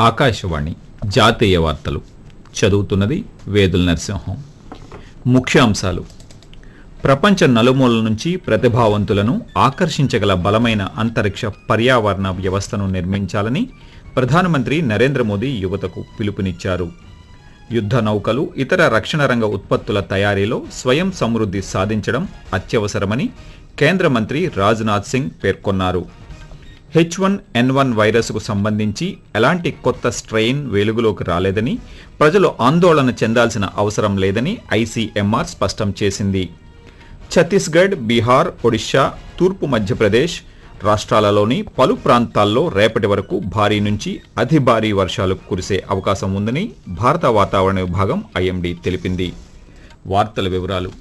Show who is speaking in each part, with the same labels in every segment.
Speaker 1: ఆకాశవాణి జాతీయ వార్తలు చదువుతున్నది వేదుల నరసింహం ముఖ్యాంశాలు ప్రపంచ నలుమూలల నుంచి ప్రతిభావంతులను ఆకర్షించగల బలమైన అంతరిక్ష పర్యావరణ వ్యవస్థను నిర్మించాలని ప్రధానమంత్రి నరేంద్ర మోదీ యువతకు పిలుపునిచ్చారు యుద్ధ నౌకలు ఇతర రక్షణ రంగ ఉత్పత్తుల తయారీలో స్వయం సమృద్ధి సాధించడం అత్యవసరమని కేంద్ర మంత్రి రాజ్నాథ్ సింగ్ పేర్కొన్నారు హెచ్ వన్ ఎన్ వన్ వైరస్కు సంబంధించి ఎలాంటి కొత్త స్ట్రెయిన్ వెలుగులోకి రాలేదని ప్రజలు ఆందోళన చెందాల్సిన అవసరం లేదని ఐసీఎంఆర్ స్పష్టం చేసింది ఛత్తీస్గఢ్ బీహార్ ఒడిశా తూర్పు మధ్యప్రదేశ్ రాష్ట్రాలలోని పలు ప్రాంతాల్లో రేపటి వరకు భారీ నుంచి అతి భారీ వర్షాలు కురిసే అవకాశం ఉందని భారత వాతావరణ విభాగం ఐఎండీ తెలిపింది వార్తల వివరాలు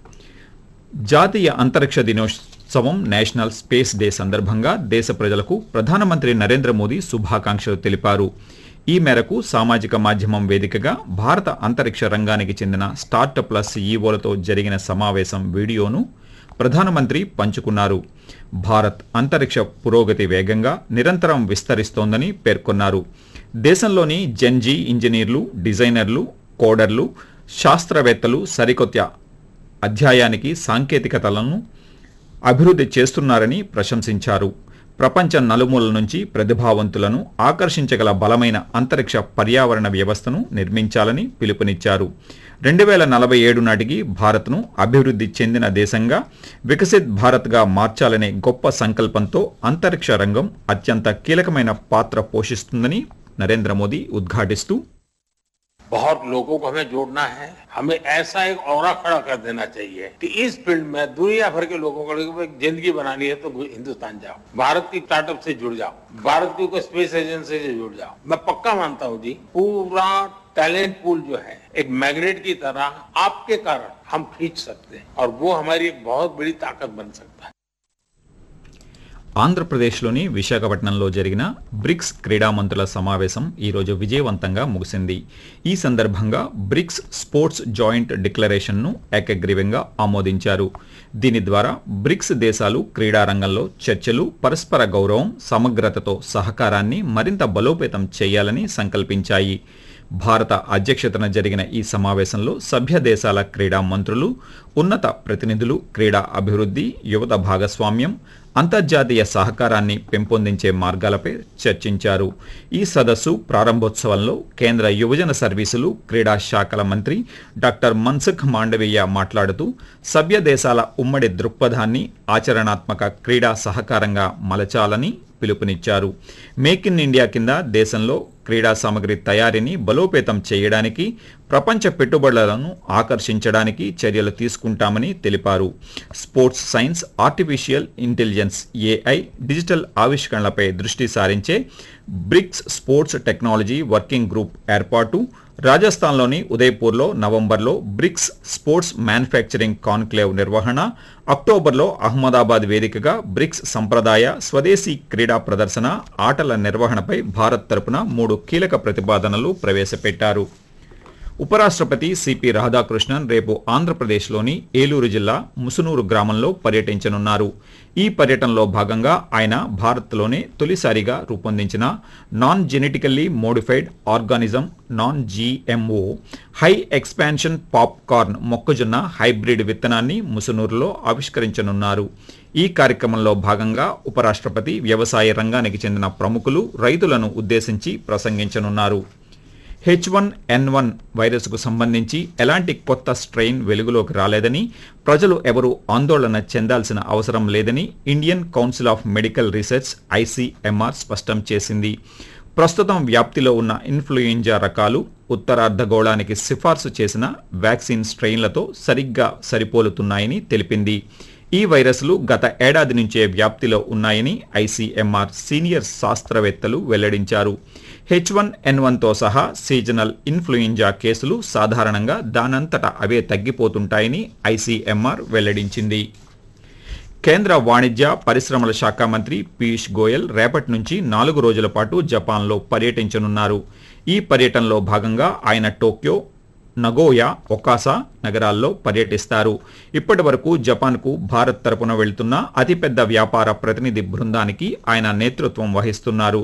Speaker 1: జాతీయ అంతరిక్ష దినోత్సవం నేషనల్ స్పేస్ డే సందర్భంగా దేశ ప్రజలకు ప్రధానమంత్రి నరేంద్ర మోదీ శుభాకాంక్షలు తెలిపారు ఈ మేరకు సామాజిక మాధ్యమం వేదికగా భారత అంతరిక్ష రంగానికి చెందిన స్టార్టప్ల సీఈఓలతో జరిగిన సమావేశం వీడియోను ప్రధానమంత్రి పంచుకున్నారు భారత్ అంతరిక్ష పురోగతి వేగంగా నిరంతరం విస్తరిస్తోందని పేర్కొన్నారు దేశంలోని జెన్జీ ఇంజనీర్లు డిజైనర్లు కోడర్లు శాస్త్రవేత్తలు సరికొత్త అధ్యాయానికి సాంకేతికతలను అభివృద్ధి చేస్తున్నారని ప్రశంసించారు ప్రపంచ నలుమూలల నుంచి ప్రతిభావంతులను ఆకర్షించగల బలమైన అంతరిక్ష పర్యావరణ వ్యవస్థను నిర్మించాలని పిలుపునిచ్చారు రెండు వేల నలభై ఏడు నాటికి భారత్ను అభివృద్ధి చెందిన దేశంగా వికసిత్ భారత్గా మార్చాలనే గొప్ప సంకల్పంతో అంతరిక్ష రంగం అత్యంత కీలకమైన పాత్ర పోషిస్తుందని నరేంద్ర మోదీ ఉద్ఘాటిస్తూ
Speaker 2: बहुत लोगों को हमें जोड़ना है हमें ऐसा एक और खड़ा कर देना चाहिए कि इस फील्ड में दुनिया भर के लोगों को लगे, एक जिंदगी बनानी है तो हिंदुस्तान जाओ भारत की स्टार्टअप से जुड़ जाओ भारत की कोई स्पेस एजेंसी से जुड़ जाओ मैं पक्का मानता हूँ जी पूरा टैलेंट पूल जो है एक मैग्नेट की तरह आपके कारण हम खींच सकते हैं और वो हमारी एक बहुत बड़ी ताकत बन सकता है
Speaker 1: ఆంధ్రప్రదేశ్లోని విశాఖపట్నంలో జరిగిన బ్రిక్స్ క్రీడా మంత్రుల సమావేశం ఈరోజు విజయవంతంగా ముగిసింది ఈ సందర్భంగా బ్రిక్స్ స్పోర్ట్స్ జాయింట్ డిక్లరేషన్ను ఏకగ్రీవంగా ఆమోదించారు దీని ద్వారా బ్రిక్స్ దేశాలు క్రీడా రంగంలో చర్చలు పరస్పర గౌరవం సమగ్రతతో సహకారాన్ని మరింత బలోపేతం చేయాలని సంకల్పించాయి భారత అధ్యక్షతన జరిగిన ఈ సమావేశంలో సభ్య దేశాల క్రీడా మంత్రులు ఉన్నత ప్రతినిధులు క్రీడా అభివృద్ధి యువత భాగస్వామ్యం అంతర్జాతీయ సహకారాన్ని పెంపొందించే మార్గాలపై చర్చించారు ఈ సదస్సు ప్రారంభోత్సవంలో కేంద్ర యువజన సర్వీసులు క్రీడా శాఖల మంత్రి డాక్టర్ మన్సుఖ్ మాండవీయ మాట్లాడుతూ సభ్య దేశాల ఉమ్మడి దృక్పథాన్ని ఆచరణాత్మక క్రీడా సహకారంగా మలచాలని పిలుపునిచ్చారు మేక్ ఇన్ ఇండియా కింద దేశంలో క్రీడా సామగ్రి తయారీని బలోపేతం చేయడానికి ప్రపంచ పెట్టుబడులను ఆకర్షించడానికి చర్యలు తీసుకుంటామని తెలిపారు sports science artificial intelligence AI digital ఆవిష్కరణలపై దృష్టి సారించే BRICS sports technology working group ఏర్పాటు రాజస్థాన్లోని ఉదయ్పూర్లో నవంబర్లో బ్రిక్స్ స్పోర్ట్స్ మ్యానుఫ్యాక్చరింగ్ కాన్క్లేవ్ నిర్వహణ అక్టోబర్లో అహ్మదాబాద్ వేదికగా బ్రిక్స్ సంప్రదాయ స్వదేశీ క్రీడా ప్రదర్శన ఆటల నిర్వహణపై భారత్ తరపున మూడు కీలక ప్రతిపాదనలు ప్రవేశపెట్టారు ఉపరాష్ట్రపతి సిపి రాధాకృష్ణన్ రేపు ఆంధ్రప్రదేశ్లోని ఏలూరు జిల్లా ముసునూరు గ్రామంలో పర్యటించనున్నారు ఈ పర్యటనలో భాగంగా ఆయన భారత్లోనే తొలిసారిగా రూపొందించిన non genetically modified organism non GMO high expansion popcorn మొక్కజొన్న హైబ్రిడ్ విత్తనాన్ని ముసునూరులో ఆవిష్కరించనున్నారు ఈ కార్యక్రమంలో భాగంగా ఉపరాష్ట్రపతి వ్యవసాయ రంగానికి చెందిన ప్రముఖులు రైతులను ఉద్దేశించి ప్రసంగించనున్నారు హెచ్ వన్ ఎన్ వన్ వైరస్కు సంబంధించి ఎలాంటి కొత్త స్ట్రెయిన్ వెలుగులోకి రాలేదని ప్రజలు ఎవరూ ఆందోళన చెందాల్సిన అవసరం లేదని Indian council of medical research ICMR స్పష్టం చేసింది ప్రస్తుతం వ్యాప్తిలో ఉన్న ఇన్ఫ్లుయెంజా రకాలు ఉత్తరార్ధగోళానికి సిఫార్సు చేసిన వ్యాక్సిన్ స్ట్రెయిన్లతో సరిగ్గా సరిపోలుతున్నాయని తెలిపింది ఈ వైరస్లు గత ఏడాది నుంచే వ్యాప్తిలో ఉన్నాయని ఐసీఎంఆర్ సీనియర్ శాస్త్రవేత్తలు వెల్లడించారు హెచ్ వన్ ఎన్ వన్తో సహా సీజనల్ ఇన్ఫ్లుయెంజా కేసులు సాధారణంగా దానంతట అవే తగ్గిపోతుంటాయని ఐసీఎంఆర్ వెల్లడించింది కేంద్ర వాణిజ్య పరిశ్రమల శాఖ మంత్రి పీయూష్ గోయల్ రేపటి నుంచి నాలుగు రోజుల పాటు జపాన్లో పర్యటించనున్నారు ఈ పర్యటనలో భాగంగా ఆయన టోక్యో నగోయా ఒకాసా నగరాల్లో పర్యటిస్తారు ఇప్పటి వరకు జపాన్కు భారత్ తరపున వెళ్తున్న అతిపెద్ద వ్యాపార ప్రతినిధి బృందానికి ఆయన నేతృత్వం వహిస్తున్నారు